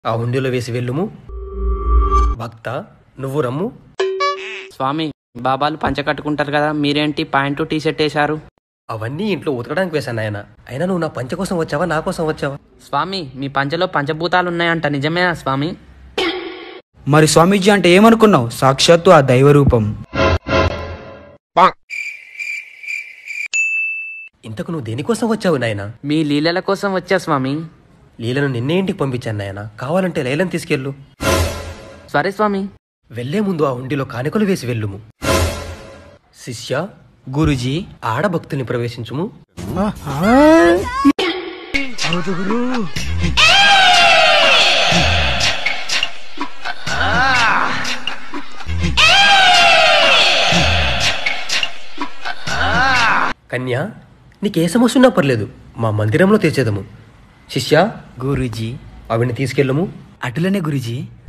ఆ హుండీలో వేసి వెళ్ళుము భక్త నువ్వు రమ్ము స్వామి బాబాలు పంచ కట్టుకుంటారు కదా మీరేంటి ప్యాంటు టీ షర్ట్ వేశారు అవన్నీ ఇంట్లో ఉతకడానికి వేశాను నాయన అయినా నువ్వు నా పంచ కోసం వచ్చావా నా కోసం వచ్చావా స్వామి మీ పంచలో పంచభూతాలు ఉన్నాయంట నిజమేనా స్వామి మరి స్వామీజీ అంటే ఏమనుకున్నావు సాక్షాత్తు ఆ దైవ రూపం ఇంతకు నువ్వు దేనికోసం వచ్చావు నాయన మీ లీలల కోసం వచ్చా స్వామి లీలను నిన్నే ఇంటికి పంపించాను నాయన కావాలంటే లైలను తీసుకెళ్ళు సరే స్వామి వెళ్లే ముందు ఆ హుండీలో కానుకలు వేసి వెళ్ళుము శిష్య గురుజీ ఆడభక్తుల్ని ప్రవేశించుము కన్యా నీకే సమస్య ఉన్నా పర్లేదు మా మందిరంలో తెచ్చేదము శిష్య గురుజీ ఆవిడ్ని తీసుకెళ్ళము అటులనే గురుజీ